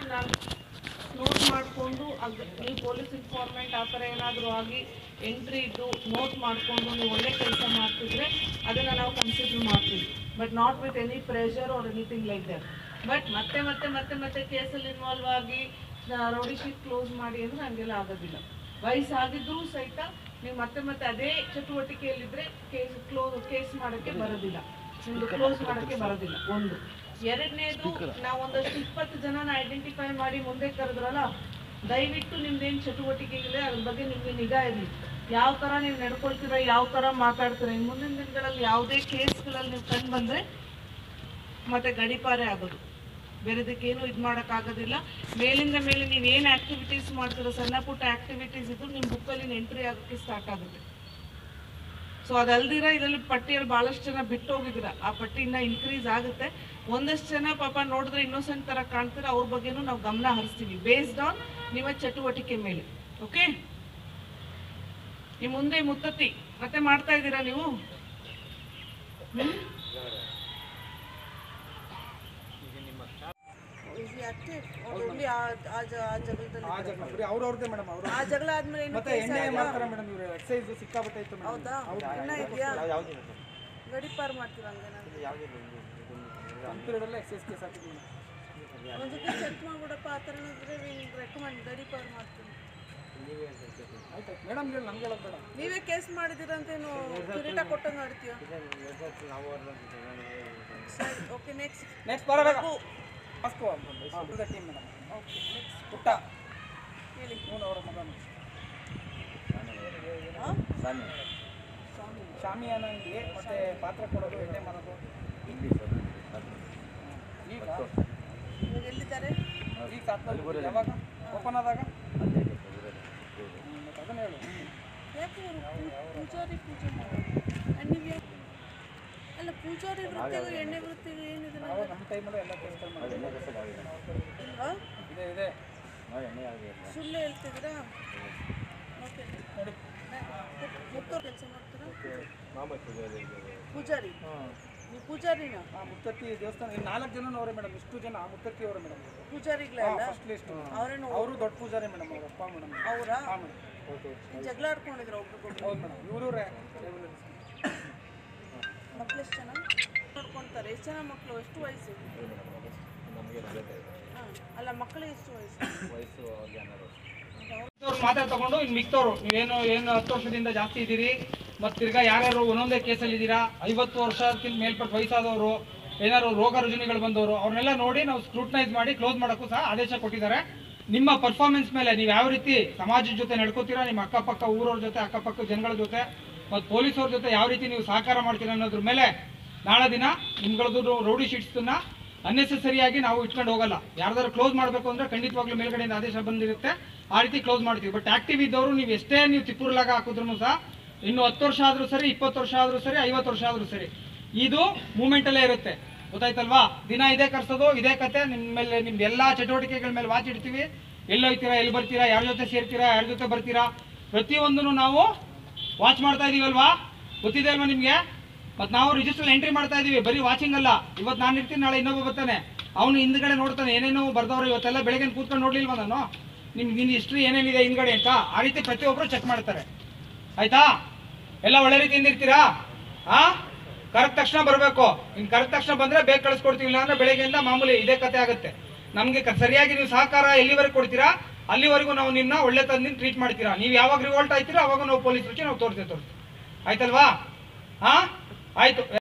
ನಾನು ನೋಟ್ ಮಾಡಿಕೊಂಡು ನೀವು ಪೊಲೀಸ್ ಇನ್ಫಾರ್ಮೆಂಟ್ ಆ ಥರ ಏನಾದರೂ ಆಗಿ ಎಂಟ್ರಿ ಇದ್ದು ನೋಟ್ ಮಾಡಿಕೊಂಡು ನೀವು ಒಳ್ಳೆ ಕೆಲಸ ಮಾಡ್ತಿದ್ರೆ ಅದನ್ನು ನಾವು ಕನ್ಸಿಡರ್ ಮಾಡ್ತೀವಿ but not with any pressure or anything like that but ಮತ್ತೆ ಮತ್ತೆ ಮತ್ತೆ ಮತ್ತೆ ಕೇಸಲ್ಲಿ ಇನ್ವಾಲ್ವ್ ಆಗಿ ರೌಡಿ ಶೀಟ್ ಕ್ಲೋಸ್ ಮಾಡಿ ಅಂದರೆ ಹಂಗೆಲ್ಲ ಆಗೋದಿಲ್ಲ ವಯಸ್ಸಾಗಿದ್ರೂ ಸಹಿತ ನೀವು ಮತ್ತೆ ಮತ್ತೆ ಅದೇ ಚಟುವಟಿಕೆಯಲ್ಲಿದ್ದರೆ ಕೇಸ್ ಕ್ಲೋಸ್ ಕೇಸ್ ಮಾಡೋಕ್ಕೆ ಬರೋದಿಲ್ಲ ನಿಮ್ದು ಕ್ಲೋಸ್ ಮಾಡೋಕ್ಕೆ ಬರೋದಿಲ್ಲ ಒಂದು ಎರಡನೇದು ನಾವು ಒಂದಷ್ಟು ಇಪ್ಪತ್ತು ಜನನ ಐಡೆಂಟಿಫೈ ಮಾಡಿ ಮುಂದೆ ಕರೆದ್ರಲ್ಲ ದಯವಿಟ್ಟು ನಿಮ್ದೇನು ಚಟುವಟಿಕೆ ಇದೆ ಅದ್ರ ಬಗ್ಗೆ ನಿಮಗೆ ನಿಗಾ ಇರಲಿ ಯಾವ ಥರ ನೀವು ನಡ್ಕೊಳ್ತೀರಾ ಯಾವ ಥರ ಮಾತಾಡ್ತೀರಾ ಇನ್ನು ಮುಂದಿನ ದಿನಗಳಲ್ಲಿ ಯಾವುದೇ ಕೇಸ್ಗಳಲ್ಲಿ ನೀವು ಕಂಡು ಬಂದರೆ ಮತ್ತೆ ಗಡಿಪಾರೆ ಆಗೋದು ಬೇರೆದಕ್ಕೇನು ಇದು ಮಾಡೋಕ್ಕಾಗೋದಿಲ್ಲ ಮೇಲಿಂದ ಮೇಲೆ ನೀವು ಏನು ಆ್ಯಕ್ಟಿವಿಟೀಸ್ ಮಾಡ್ತೀರೋ ಸಣ್ಣ ಪುಟ್ಟ ಆ್ಯಕ್ಟಿವಿಟೀಸ್ ಇದ್ದು ನಿಮ್ಮ ಬುಕ್ಕಲ್ಲಿ ಎಂಟ್ರಿ ಆಗೋಕ್ಕೆ ಸ್ಟಾರ್ಟ್ ಆಗುತ್ತೆ ಸೊ ಅದಲ್ದಿರ ಇದರಲ್ಲಿ ಪಟ್ಟಿಯಲ್ಲಿ ಭಾಳಷ್ಟು ಜನ ಬಿಟ್ಟು ಹೋಗಿದ್ದೀರ ಆ ಪಟ್ಟಿ ಇನ್ನ ಇನ್ಕ್ರೀಸ್ ಆಗುತ್ತೆ ಒಂದಷ್ಟು ಜನ ಪಾಪ ನೋಡಿದ್ರೆ ಇನ್ನೋಸೆಂಟ್ ಥರ ಕಾಣ್ತಾರೆ ಅವ್ರ ಬಗ್ಗೆನೂ ನಾವು ಗಮನ ಹರಿಸ್ತೀವಿ ಬೇಸ್ಡ್ ಆನ್ ನಿಮ್ಮ ಚಟುವಟಿಕೆ ಮೇಲೆ ಓಕೆ ನಿಮ್ಮ ಮುಂದೆ ಮುತ್ತತ್ತಿ ಮತ್ತೆ ಮಾಡ್ತಾ ಇದ್ದೀರಾ ನೀವು ಹ್ಮ್? ಆ ಜಗಳ ಬರೀ ಅವ್ರವ್ರದ್ದೇ ಮೇಡಮ್ ಅವರು ಆ ಜಗಳ ಆದ್ಮೇಲೆ ಇನ್ನು ಮತ್ತೆ ಎಣ್ಣೆ ಮಾಡ್ತಾರೆ ಮೇಡಮ್ ಇವರು ಎಕ್ಸೈಸ್ ಸಿಕ್ಕಾಪಟ್ಟೆ ಇತ್ತು ಮೇಡಮ್ ಹೌದಾ ಇನ್ನ ಇದೆಯಾ ಗಡಿಪಾರು ಮಾಡ್ತೀವಿ ಹಂಗೆ ಒಂದು ಪೀರಿಯಡಲ್ಲೇ ಎಕ್ಸೈಸ್ ಕೇಸ್ ಹಾಕಿದ್ವಿ ಮೇಡಮ್ ಒಂದ್ ಜೊತೆ ಚೆಕ್ ಮಾಡ್ಬಿಡಪ್ಪ ಆ ಥರ ಇದ್ರೆ ರೆಕಮೆಂಡ್ ಗಡಿಪಾರು ಮಾಡ್ತೀನಿ ಆಯ್ತು ಮೇಡಮ್ ಹೇಳಿ ನಮ್ಗೆ ಹೇಳೋದು ಬೇಡ ನೀವೇ ಕೇಸ್ ಮಾಡಿದಿರಂತೇನು ಕಿರೀಟ ಕೊಟ್ಟಂಗೆ ಆಡ್ತೀಯ ಸರಿ ಓಕೆ ನೆಕ್ಸ್ಟ್ ನೆಕ್ಸ್ಟ್ ಬರಬೇಕು Moscow team madam okay next ಪುಟ್ಟ ಹೇಳಿ ಇವನು ಅವರ ಮಗನು ಹಾಂ ಶಾಮಿಯಾನ ಅಂಗಡಿ ಮತ್ತೆ ಪಾತ್ರೆ ಕೊಡೋದು ಎಣ್ಣೆ ಮಾಡೋದು ಈಗ ಇವಾಗ ಎಲ್ಲಿದ್ದಾರೆ ಈಗ ಸಾತ್ನಲ್ಲಿ ಯಾವಾಗ ಓಪನ್ ಆದಾಗ ಹ್ಮ್, ಮತ್ತೆ ಅದನ್ನ ಹೇಳು ಯಾಕೆ ಇವರು ಪೂಜಾರಿ ಪೂಜೆ ಮಾಡೋದು ಆ್ಯಂಡ್ ನೀವು ಯಾಕೆ ಅಲ್ಲ ಪೂಜಾರಿ ವೃತ್ತಿಗೂ ಎಣ್ಣೆ ವೃತ್ತಿಗೂ ಏನಿದೆ ನಾವು ನಮ್ಮ ಟೈಮಲ್ಲಿ ಎಲ್ಲ ಕೆಲಸಗಳು ಮಾಡಿದ್ವಿ ಇಲ್ವಾ ಇದೆ ಇದೆ ಸುಳ್ಳು ಹೇಳ್ತಿದ್ದೀರಾ ಓಕೆ ನೋಡಿ ಮುತ್ತೋರು ಕೆಲಸ ಮಾಡ್ತೀರಾ ಪೂಜಾರಿ ನೀವು ಪೂಜಾರಿನ ಆ ಮುತ್ತತ್ತಿ ದೇವಸ್ಥಾನ ಇಲ್ಲಿ ನಾಲ್ಕು ಜನ ಅವರೇ ಮೇಡಮ್ ಇಷ್ಟು ಜನ ಆ ಮುತ್ತತ್ತಿ ಅವರೇ ಮೇಡಮ್ ಪೂಜಾರಿಗಳೇ ಅಲ್ಲ ಫಸ್ಟ್ ಲಿಸ್ಟ್ ಅವರೇನು ಅವರು ದೊಡ್ಡ ಪೂಜಾರಿ ಮೇಡಮ್ ಅವ್ರ ಅಪ್ಪ ಮೇಡಮ್ ಅವರಾ ಹಾಂ ಮೇಡಮ್ ಜಗಳ ಆಡ್ಕೊಂಡಿದ್ರ ಒಬ್ರಿಗೊಬ್ರು ಹೌದು ಮೇಡಮ್ ಇವರು ಮಕ್ಳು ಎಷ್ಟು ಜನ ನೋಡ್ಕೊಳ್ತಾರೆ ಎಷ್ಟು ಜನ ಮಕ್ಕಳು ಎಷ್ಟು ವಯಸ್ಸು ಹಾಂ ಅಲ್ಲ ಮಕ್ಕಳಿಗೆ ಎಷ್ಟು ವಯಸ್ಸು ಅವ್ರು ಮಾತಾಡ್ ತಗೊಂಡು ಇನ್ನು ಮಿಕ್ತವ್ರು ನೀವೇನು ಏನು ಹತ್ತು ವರ್ಷದಿಂದ ಜಾಸ್ತಿ ಇದ್ದೀರಿ ಮತ್ತು ತಿರ್ಗಾ ಯಾರ್ಯಾರು ಒಂದೊಂದೇ ಕೇಸಲ್ಲಿ ಇದ್ದೀರಾ ಐವತ್ತು ವರ್ಷಕ್ಕಿಂತ ಮೇಲ್ಪಟ್ಟು ವಯಸ್ಸಾದವರು ಏನಾದ್ರು ರೋಗ ರುಜಿನಗಳು ಬಂದವರು ಅವ್ರನ್ನೆಲ್ಲ ನೋಡಿ ನಾವು ಸ್ಕ್ರೂಟ್ನೈಸ್ ಮಾಡಿ ಕ್ಲೋಸ್ ಮಾಡೋಕ್ಕೂ ಸಹ ಆದೇಶ ಕೊಟ್ಟಿದ್ದಾರೆ ನಿಮ್ಮ ಪರ್ಫಾರ್ಮೆನ್ಸ್ ಮೇಲೆ ನೀವು ಯಾವ ರೀತಿ ಸಮಾಜದ ಜೊತೆ ನಡ್ಕೋತೀರಾ ನಿಮ್ಮ ಅಕ್ಕಪಕ್ಕ ಊರವ್ರ ಜೊತೆ ಅಕ್ಕಪಕ್ಕ ಜನಗಳ ಜೊತೆ ಮತ್ತು ಪೊಲೀಸವ್ರ ಜೊತೆ ಯಾವ ರೀತಿ ನೀವು ಸಹಕಾರ ಮಾಡ್ತೀರಾ ಅನ್ನೋದ್ರ ಮೇಲೆ ನಾಳೆ ದಿನ ನಿಮ್ಗಳದ್ದು ರೌಡಿ ಶೀಟ್ಸನ್ನ ಅನ್ನೆಸೆಸರಿಯಾಗಿ ನಾವು ಇಟ್ಕೊಂಡು ಹೋಗಲ್ಲ ಯಾರ್ದಾರು ಕ್ಲೋಸ್ ಮಾಡಬೇಕು ಅಂದ್ರೆ ಖಂಡಿತವಾಗ್ಲೂ ಮೇಲ್ಗಡೆಯಿಂದ ಆದೇಶ ಬಂದಿರುತ್ತೆ ಆ ರೀತಿ ಕ್ಲೋಸ್ ಮಾಡ್ತೀವಿ ಬಟ್ ಆಕ್ಟಿವ್ ಇದ್ದವರು ನೀವು ಎಷ್ಟೇ ನೀವು ತಿಪ್ಪುರ್ಲಾಗ ಹಾಕಿದ್ರು ಸಹ ಇನ್ನು ಹತ್ತು ವರ್ಷ ಆದ್ರೂ ಸರಿ ಇಪ್ಪತ್ತು ವರ್ಷ ಆದ್ರೂ ಸರಿ ಐವತ್ತು ವರ್ಷ ಆದ್ರೂ ಸರಿ ಇದು ಮೂಮೆಂಟ್ ಅಲ್ಲೇ ಇರುತ್ತೆ ಗೊತ್ತಾಯ್ತಲ್ವಾ ದಿನ ಇದೇ ಕರ್ಸೋದು ಇದೇ ಕತೆ ನಿಮ್ಮ ಮೇಲೆ ನಿಮ್ದು ಎಲ್ಲಾ ಚಟುವಟಿಕೆಗಳ ಮೇಲೆ ವಾಚ್ ಇಡ್ತೀವಿ ಎಲ್ಲಿ ಹೋಗ್ತೀರಾ ಎಲ್ಲಿ ಬರ್ತೀರಾ ಯಾರ ಜೊತೆ ಸೇರ್ತೀರಾ ಯಾರ ಜೊತೆ ಬರ್ತೀರಾ ಪ್ರತಿಯೊಂದನ್ನು ನಾವು ವಾಚ್ ಮಾಡ್ತಾ ಇದೀವಲ್ವಾ ಗೊತ್ತಿದೆ ಅಲ್ವಾ ನಿಮ್ಗೆ ಮತ್ ನಾವು ರಿಜಿಸ್ಟರ್ ಎಂಟ್ರಿ ಮಾಡ್ತಾ ಇದೀವಿ ಬರೀ ವಾಚಿಂಗ್ ಅಲ್ಲ ಇವತ್ತು ನಾನು ಇರ್ತೀನಿ ನಾಳೆ ಇನ್ನೊಬ್ಬ ಬರ್ತಾನೆ ಅವನು ಹಿಂದ್ಗಡೆ ನೋಡ್ತಾನೆ ಏನೇನೋ ಬರ್ದವ್ರು ಇವತ್ತೆಲ್ಲ ಬೆಳಗ್ಗೆ ಕೂತ್ಕೊಂಡು ನೋಡ್ಲಿಲ್ವಾ ನಾನು ನಿಮ್ಗೆ ನಿನ್ನ ಹಿಸ್ಟ್ರಿ ಏನೇನಿದೆ ಹಿಂದ್ಗಡೆ ಅಂತ ಆ ರೀತಿ ಪ್ರತಿಯೊಬ್ಬರು ಚೆಕ್ ಮಾಡ್ತಾರೆ ಆಯ್ತಾ ಎಲ್ಲ ಒಳ್ಳೆ ರೀತಿಯಿಂದ ಇರ್ತೀರಾ ಆ ಕರೆಕ್ಟ್ ತಕ್ಷಣ ಬರಬೇಕು ಇನ್ ಕರೆಕ್ಟ್ ತಕ್ಷಣ ಬಂದ್ರೆ ಬೇಗ ಕಳಿಸ್ಕೊಡ್ತೀವಿ ಇಲ್ಲ ಅಂದ್ರೆ ಬೆಳಗ್ಗೆಯಿಂದ ಮಾಮೂಲಿ ಇದೇ ಕತೆ ಆಗುತ್ತೆ ನಮ್ಗೆ ಕ- ಸರಿಯಾಗಿ ನೀವು ಸಹಕಾರ ಎಲ್ಲಿವರೆಗೆ ಕೊಡ್ತೀರಾ ಅಲ್ಲಿವರೆಗೂ ನಾವು ನಿಮ್ಮನ್ನ ಒಳ್ಳೆ ತಂದಿನ ಟ್ರೀಟ್ ಮಾಡ್ತೀರಾ ನೀವು ಯಾವಾಗ ರಿವೋಲ್ಟ್ ಆಯ್ತೀರಾ ಅವಾಗ ನಾವು ಪೊಲೀಸ್ ನಾವು ತೋರಿಸ್ತೇವೆ ತೋರಿಸ್ತೀವಿ ಆಯ್ತಲ್ವಾ ಹಾ ಆಯ್ತು